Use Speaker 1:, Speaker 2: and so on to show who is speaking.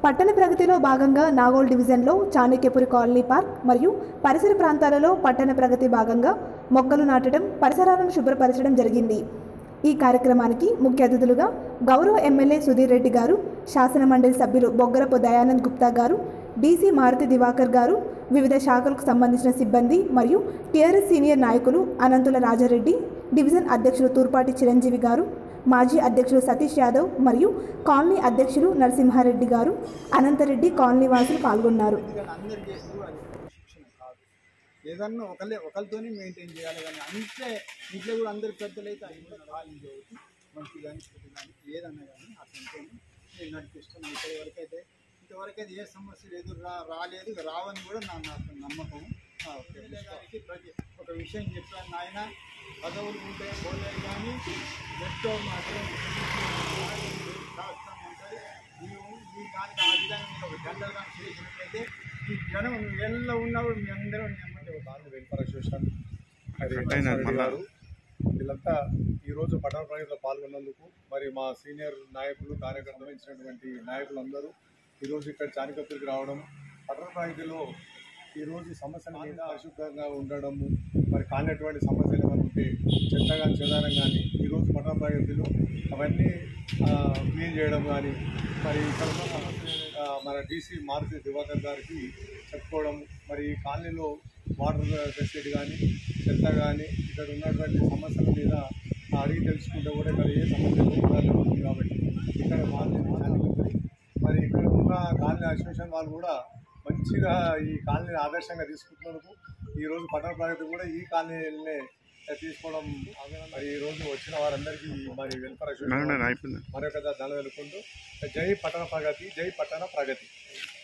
Speaker 1: పట్టణ ప్రగతిలో భాగంగా నాగోల్ డివిజన్లో చాణక్యపురి కాలనీ పార్క్ మరియు పరిసర ప్రాంతాలలో పట్టణ ప్రగతి భాగంగా మొక్కలు నాటడం పరిసరాలను శుభ్రపరచడం జరిగింది ఈ కార్యక్రమానికి ముఖ్య అతిథులుగా గౌరవ ఎమ్మెల్యే సుధీర్ రెడ్డి గారు శాసన మండలి సభ్యులు బొగ్గరపు దయానంద్ గుప్తా గారు డీసీ మారుతి దివాకర్ గారు వివిధ శాఖలకు సంబంధించిన సిబ్బంది మరియు టీఆర్ఎస్ సీనియర్ నాయకులు అనంతుల రాజారెడ్డి డివిజన్ అధ్యక్షులు తూర్పాటి చిరంజీవి గారు మాజీ అధ్యక్షులు సతీష్ యాదవ్ మరియు కాలనీ అధ్యక్షులు నరసింహారెడ్డి గారు అనంతరెడ్డి కాలనీ వాసులు పాల్గొన్నారు
Speaker 2: ఎందుకంటే అందరు చేస్తారు అది శిక్షణ కాదు ఏదన్నా ఒకళ్ళే ఒకరితోనే మెయింటైన్ చేయాలి కానీ అంతే ఇంట్లో కూడా అందరు పెద్దలు అయితే అది కూడా ఖాళీ చేయవచ్చు మంచి కానీ చెడు కానీ ఏదన్నా కానీ అతనితో నేను నడిపిస్తున్నాను ఇప్పటి వరకు అయితే ఇంతవరకు అయితే ఏ సమస్యలు ఎదురు రా రాలేదు ఇక రావని కూడా నా నాకు నమ్మకం ఆ, ఎమ్మెల్యే గారికి ప్రతి ఒక విషయం చెప్పాను నాయన పదవులు ఉంటే పోలేదు కానీ ఎంతో మాత్రం శాస్త్రం ఉంటుంది నీవు ఈ దానికి ఆ విధంగా మీరు ఒక జనరల్ గా చేసినట్లయితే ఈ జనం ఎల్ల ఉన్నప్పుడు మీ అందరూ నెమ్మది
Speaker 3: నాలుగు వెల్ఫేర్ అసోసియేషన్ మరి నరసింహారెడ్డి గారు వీళ్ళంతా ఈరోజు పట్టణ ప్రగతిలో పాల్గొన్నందుకు మరి మా సీనియర్ నాయకులు కార్యకర్తలు ఇచ్చినటువంటి నాయకులందరూ ఈరోజు ఇక్కడ చానికప్పటికి రావడం పట్టణ ప్రగతిలో ఈరోజు సమస్యల మీద పరిశుభ్రంగా ఉండడము మరి కానటువంటి సమస్యలు ఏమైనా ఉంటే చెత్తగా చెదారం కానీ ఈరోజు పట్టణ ప్రగతిలో అవన్నీ క్లీన్ చేయడం కానీ మరి ఇక్కడ ఉన్న సమస్యలు, ఆ, మన డీసీ మారుతి దివాకర్ గారికి చెప్పుకోవడం మరి ఈ కాలనీలో వాటర్ ఫెసిలిటీ కానీ చెత్త కానీ ఇక్కడ ఉన్నటువంటి సమస్యల మీద అడిగి తెలుసుకుంటే కూడా ఇక్కడ ఏ సమస్య ఉండాలి ఉంది కాబట్టి ఇక్కడ మారుతి చాలామంది మరి ఇక్కడ ఉన్న కాలనీ అసోసియేషన్ వాళ్ళు కూడా మంచిగా ఈ కాలనీని ఆదర్శంగా తీసుకుంటున్నందుకు ఈరోజు పట్టణ ప్రగతి కూడా ఈ కాలనీలనే తీసుకోవడం మరి ఈ రోజు వచ్చిన వారందరికీ మరి వెల్ఫేర్ అసోసియేషన్ మరొక దండ వెలుకుంటూ జై పట్టణ ప్రగతి జై పట్టణ ప్రగతి